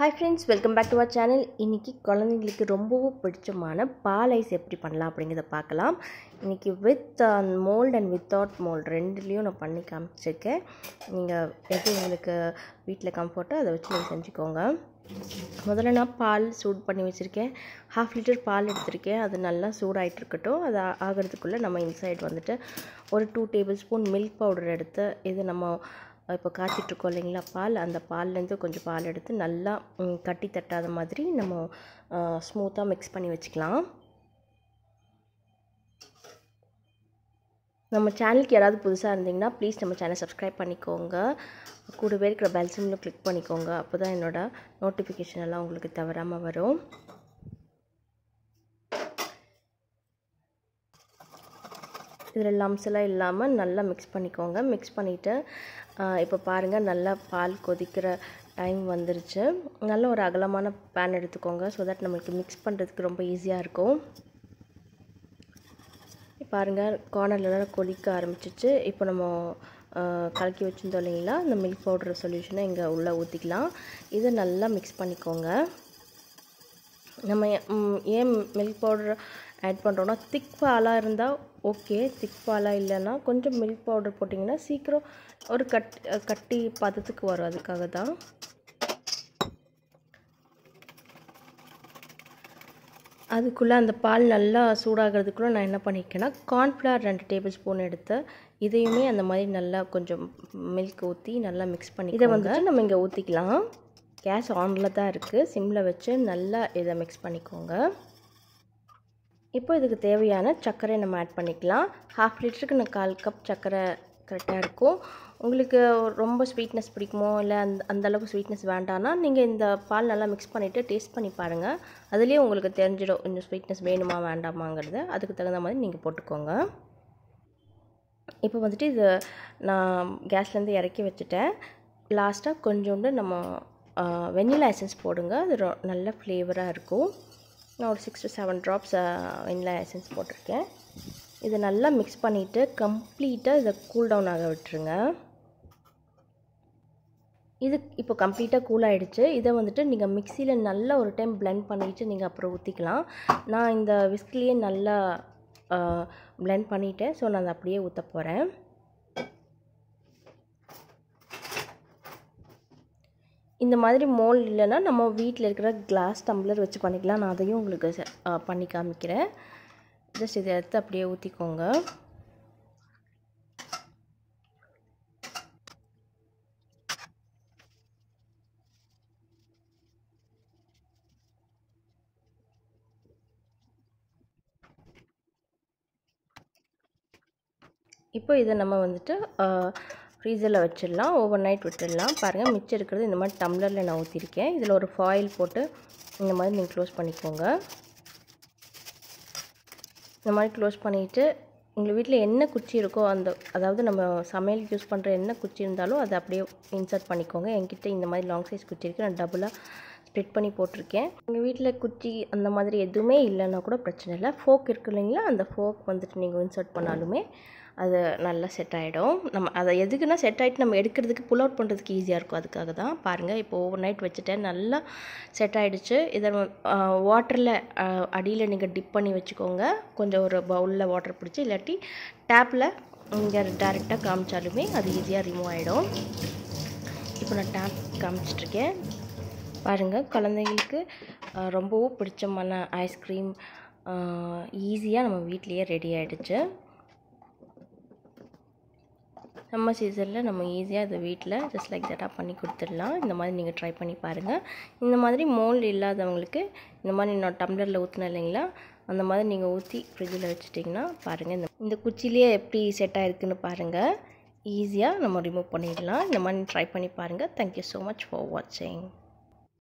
hi friends welcome back to our channel இன்றைக்கி குழந்தைங்களுக்கு ரொம்பவும் பிடிச்சமான பால் ஐஸ் எப்படி பண்ணலாம் அப்படிங்கிறத பார்க்கலாம் இன்றைக்கி with mould and without mould ரெண்டுலேயும் நான் பண்ணி காமிச்சிருக்கேன் நீங்கள் எது உங்களுக்கு வீட்டில் கம்ஃபர்ட்டோ அதை வச்சு நீங்கள் செஞ்சுக்கோங்க முதல்ல நான் பால் சூட் பண்ணி வச்சுருக்கேன் ஹாஃப் லிட்டர் பால் எடுத்திருக்கேன் அது நல்லா சூடாகிட்டு இருக்கட்டும் அது ஆ- ஆகிறதுக்குள்ளே நம்ம இன்சைட் வந்துட்டு ஒரு two tablespoon milk powder எடுத்து இது நம்ம இப்போ காய்ச்சிட்ருக்கோம் இல்லைங்களா பால் அந்த பால்லேருந்து கொஞ்சம் பால் எடுத்து நல்லா ம், கட்டி தட்டாத மாதிரி நம்ம ஸ்மூத்தாக மிக்ஸ் பண்ணி வச்சுக்கலாம் நம்ம சேனலுக்கு யாராவது புதுசாக இருந்தீங்கன்னா ப்ளீஸ் நம்ம சேனல் சப்ஸ்கிரைப் பண்ணிக்கோங்க கூடவே இருக்கிற பெல் சிம்மில் கிளிக் பண்ணிக்கோங்க அப்போ தான் என்னோடய நோட்டிஃபிகேஷன் எல்லாம் உங்களுக்கு தவறாமல் வரும் இதில் லம்ஸ் எல்லாம் இல்லாமல் நல்லா மிக்ஸ் பண்ணிக்கோங்க மிக்ஸ் பண்ணிவிட்டு இப்போ பாருங்கள் நல்லா பால் கொதிக்கிற டைம் வந்துருச்சு நல்ல ஒரு அகலமான பேன் எடுத்துக்கோங்க ஸோ தட் நம்மளுக்கு மிக்ஸ் பண்ணுறதுக்கு ரொம்ப ஈஸியாக இருக்கும் பாருங்கள் கார்னர்லலாம் கொதிக்க ஆரம்பிச்சிச்சு இப்போ நம்ம ஆ, கலக்கி வச்சுருந்தோம் இல்லைங்களா இந்த மில்க் பவுடர் சொல்யூஷனை இங்கே உள்ளே ஊற்றிக்கலாம் இதை நல்லா மிக்ஸ் பண்ணிக்கோங்க நம்ம ம், ஏன் மில்க் பவுடர் ஆட் பண்ணுறோன்னா திக் பாலாக இருந்தால் ஓகே திக் பாலாக இல்லைன்னா கொஞ்சம் மில்க் பவுடர் போட்டிங்கன்னா சீக்கிரம் ஒரு கட் கட்டி பதத்துக்கு வரும் அதுக்காக தான் அதுக்குள்ளே அந்த பால் நல்லா சூடாகிறதுக்குள்ளே நான் என்ன பண்ணியிருக்கேன்னா கார்ன்ஃப்ளவர் ரெண்டு டேபிள் ஸ்பூன் எடுத்து இதையுமே அந்த மாதிரி நல்லா கொஞ்சம் மில்க் ஊற்றி நல்லா மிக்ஸ் பண்ணி இதை வந்துட்டு நம்ம இங்கே ஊற்றிக்கலாம் கேஸ் ஆனில் தான் இருக்குது சிம்மில் வச்சு நல்லா இதை மிக்ஸ் பண்ணிக்கோங்க இப்போ இதுக்கு தேவையான சர்க்கரை நம்ம ஆட் பண்ணிக்கலாம் ஹாஃப் லிட்டருக்கு நான் கால் கப் சர்க்கரை கரெக்டாக இருக்கும் உங்களுக்கு ரொம்ப ஸ்வீட்னஸ் பிடிக்குமோ இல்லை அந்த அந்த அளவுக்கு ஸ்வீட்னஸ் வேண்டாம்னா நீங்கள் இந்த பால் நல்லா மிக்ஸ் பண்ணிவிட்டு டேஸ்ட் பண்ணி பாருங்கள் அதுலேயே உங்களுக்கு தெரிஞ்சிடும் இந்த ஸ்வீட்னஸ் வேணுமா வேண்டாமாங்கிறது அதுக்கு தகுந்த மாதிரி நீங்கள் போட்டுக்கோங்க இப்போ வந்துட்டு இது நான் கேஸ்லேருந்து இறக்கி வச்சுட்டேன் லாஸ்ட்டாக கொஞ்சோண்டு நம்ம வெண்ணிலா எசன்ஸ் போடுங்க அது ரொ நல்ல ஃப்ளேவராக இருக்கும் நான் ஒரு six to seven drops vanilla essence போட்டிருக்கேன் இதை நல்லா மிக்ஸ் பண்ணிவிட்டு கம்ப்ளீட்டாக இதை கூல் டவுன் ஆக விட்டுருங்க இது இப்போ கம்ப்ளீட்டாக கூல் ஆகிடுச்சு இதை வந்துட்டு நீங்கள் மிக்சியில் நல்லா ஒரு டைம் blend பண்ணிவிட்டு நீங்கள் அப்புறம் ஊற்றிக்கலாம் நான் இந்த விஸ்க்லேயே நல்லா blend பண்ணிட்டேன் ஸோ நான் அதை அப்படியே ஊற்ற போகிறேன் இந்த மாதிரி மோல்ட் இல்லைன்னா நம்ம வீட்டில் இருக்கிற கிளாஸ் டம்ளர் வச்சு பண்ணிக்கலாம் நான் அதையும் உங்களுக்கு செ- ஆ, பண்ணி காமிக்கிறேன் ஜஸ்ட் இதை எடுத்து அப்படியே ஊற்றிக்கோங்க இப்போ இதை நம்ம வந்துட்டு ஃப்ரீசரில் வச்சிடலாம் ஓவர் நைட் விட்டுடலாம் பாருங்கள் மிச்சம் இருக்கிறது இந்த மாதிரி டம்ளரில் நான் ஊற்றிருக்கேன் இதில் ஒரு ஃபாயில் போட்டு இந்த மாதிரி நீங்கள் க்ளோஸ் பண்ணிக்கோங்க இந்த மாதிரி க்ளோஸ் பண்ணிவிட்டு உங்கள் வீட்டில் என்ன குச்சி இருக்கோ அந்த அதாவது நம்ம சமையலுக்கு யூஸ் பண்ணுற என்ன குச்சி இருந்தாலும் அதை அப்படியே இன்சர்ட் பண்ணிக்கோங்க என்கிட்ட இந்த மாதிரி லாங் சைஸ் குச்சி இருக்குது நான் டபுளாக ஸ்ப்ளிட் பண்ணி போட்டிருக்கேன் உங்கள் வீட்டில் குச்சி அந்த மாதிரி எதுவுமே இல்லைன்னா கூட பிரச்சனை இல்லை ஃபோக் இருக்கு இல்லைங்களா அந்த ஃபோக் வந்துட்டு நீங்கள் இன்சர்ட் பண்ணாலுமே அது நல்லா செட் ஆகிடும் நம்ம அதை எதுக்குன்னா செட் ஆகிட்டு நம்ம எடுக்கிறதுக்கு புல் அவுட் பண்ணுறதுக்கு ஈஸியாக இருக்கும் அதுக்காக தான் பாருங்கள் இப்போ ஓவர் நைட் வச்சுட்டேன் நல்லா செட் ஆகிடுச்சு இதை வாட்டரில் அடியில் நீங்கள் டிப் பண்ணி வச்சுக்கோங்க கொஞ்சம் ஒரு பவுலில் வாட்டர் பிடிச்சி இல்லாட்டி டேப்பில் இங்கே டேரெக்டாக காமிச்சாலுமே அது ஈஸியாக ரிமூவ் ஆகிடும் இப்போ நான் டேப் காமிச்சிட்ருக்கேன் பாருங்கள் குழந்தைங்களுக்கு அஹ், ரொம்பவும் பிடிச்சமான ஐஸ்கிரீம் ஈஸியாக நம்ம வீட்லேயே ரெடி ஆகிடுச்சு சம்மர் சீசனில் நம்ம ஈஸியாக இதை வீட்டில் ஜஸ்ட் லைக் தட்டாக பண்ணி கொடுத்துடலாம் இந்த மாதிரி நீங்கள் ட்ரை பண்ணி பாருங்கள் இந்த மாதிரி மோல்டு இல்லாதவங்களுக்கு இந்த மாதிரி நான் டம்ளரில் ஊற்றினேன் இல்லைங்களா அந்த மாதிரி நீங்கள் ஊற்றி ஃப்ரிட்ஜில் வச்சுட்டிங்கன்னா பாருங்கள் இந்த இந்த குச்சிலேயே எப்படி செட் ஆகிருக்குன்னு பாருங்கள் ஈஸியாக நம்ம ரிமூவ் பண்ணிடலாம் இந்த மாதிரி ட்ரை பண்ணி பாருங்கள் தேங்க்யூ ஸோ மச் ஃபார் வாட்சிங்